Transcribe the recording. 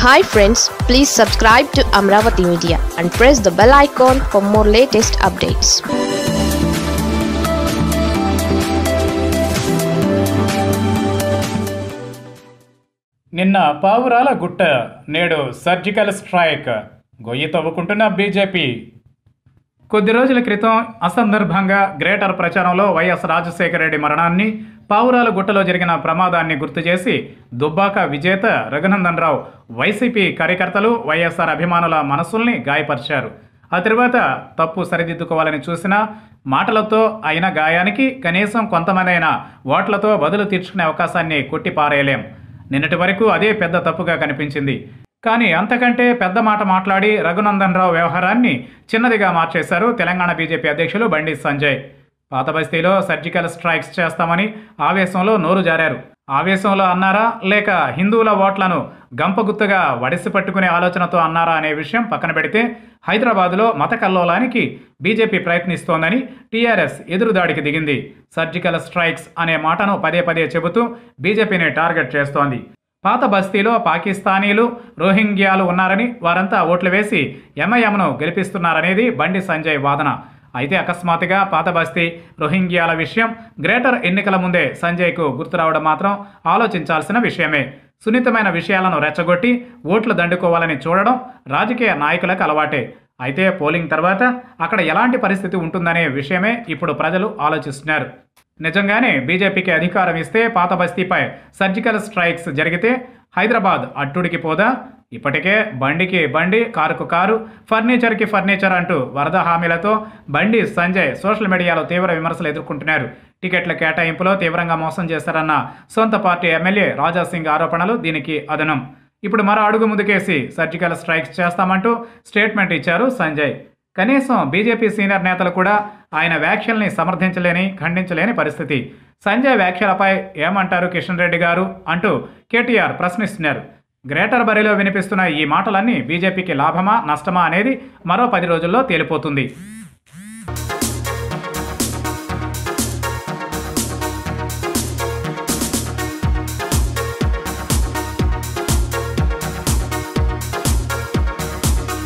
hi friends please subscribe to Amaravati media and press the bell icon for more latest updates నిన్న పావురాల గుట్ట నేడు surgical strike గొయ్యి తవ్వుకుంటున్న BJP కొద్ది రోజుల క్రితం అసందర్భంగా గ్రేటర్ ప్రచారంలో వైఎస్ రాజశేఖర రెడ్డి మరణాన్ని పావురాల గుట్టలో జరిగిన ప్రమాదాన్ని గుర్తు చేసి దుబ్బాక విజేత రఘునందన్ రావు వైసీపీ కార్యకర్తలు వైఎస్ఆర్ అభిమానుల మనసుల్ని గాయపరిచారు ఆ తర్వాత తప్పు సరిదిద్దుకోవాలని చూసినా మాటలతో అయిన గాయానికి కనీసం కొంతమంది అయినా ఓట్లతో బదులు తీర్చుకునే అవకాశాన్ని కొట్టిపారేయలేం నిన్నటి వరకు అదే పెద్ద తప్పుగా కనిపించింది కానీ అంతకంటే పెద్ద మాట మాట్లాడి రఘునందన్ రావు వ్యవహారాన్ని చిన్నదిగా మార్చేశారు తెలంగాణ బీజేపీ అధ్యక్షులు బండి సంజయ్ పాత బస్తీలో సర్జికల్ స్ట్రైక్స్ చేస్తామని ఆవేశంలో నోరు జారారు ఆవేశంలో అన్నారా లేక హిందువుల ఓట్లను గంపగుత్తుగా వడిసి పట్టుకునే ఆలోచనతో అన్నారా అనే విషయం పక్కన పెడితే హైదరాబాదులో మత కల్లోలానికి బీజేపీ ప్రయత్నిస్తోందని టీఆర్ఎస్ ఎదురుదాడికి దిగింది సర్జికల్ స్ట్రైక్స్ అనే మాటను పదే పదే చెబుతూ బీజేపీని టార్గెట్ చేస్తోంది పాత బస్తీలో పాకిస్తానీలు రోహింగ్యాలు ఉన్నారని వారంతా ఓట్లు వేసి ఎంఐఎంను గెలిపిస్తున్నారనేది బండి సంజయ్ వాదన అయితే అకస్మాత్తుగా పాత బస్తీ రోహింగ్యాల విషయం గ్రేటర్ ఎన్నికల ముందే సంజయ్కు గుర్తురావడం మాత్రం ఆలోచించాల్సిన విషయమే సున్నితమైన విషయాలను రెచ్చగొట్టి ఓట్లు దండుకోవాలని చూడడం రాజకీయ నాయకులకు అలవాటే అయితే పోలింగ్ తర్వాత అక్కడ ఎలాంటి పరిస్థితి ఉంటుందనే విషయమే ఇప్పుడు ప్రజలు ఆలోచిస్తున్నారు నిజంగానే బీజేపీకి అధికారం ఇస్తే పాత బస్తీపై సర్జికల్ స్ట్రైక్స్ జరిగితే హైదరాబాద్ అట్టుడికి పోదా ఇప్పటికే బండికి బండి కారుకు కారు ఫర్నిచర్కి ఫర్నిచర్ అంటూ వరద హామీలతో బండి సంజయ్ సోషల్ మీడియాలో తీవ్ర విమర్శలు ఎదుర్కొంటున్నారు టికెట్ల కేటాయింపులో తీవ్రంగా మోసం చేశారన్న సొంత పార్టీ ఎమ్మెల్యే రాజాసింగ్ ఆరోపణలు దీనికి అదనం ఇప్పుడు మరో అడుగు ముందుకేసి సర్జికల్ స్ట్రైక్స్ చేస్తామంటూ స్టేట్మెంట్ ఇచ్చారు సంజయ్ కనీసం బీజేపీ సీనియర్ నేతలు కూడా ఆయన వ్యాఖ్యల్ని సమర్థించలేని ఖండించలేని పరిస్థితి సంజయ్ వ్యాఖ్యలపై ఏమంటారు కిషన్ రెడ్డి గారు అంటూ కేటీఆర్ ప్రశ్నిస్తున్నారు గ్రేటర్ బరిలో వినిపిస్తున్న ఈ మాటలన్నీ బీజేపీకి లాభమా నష్టమా అనేది మరో పది రోజుల్లో తేలిపోతుంది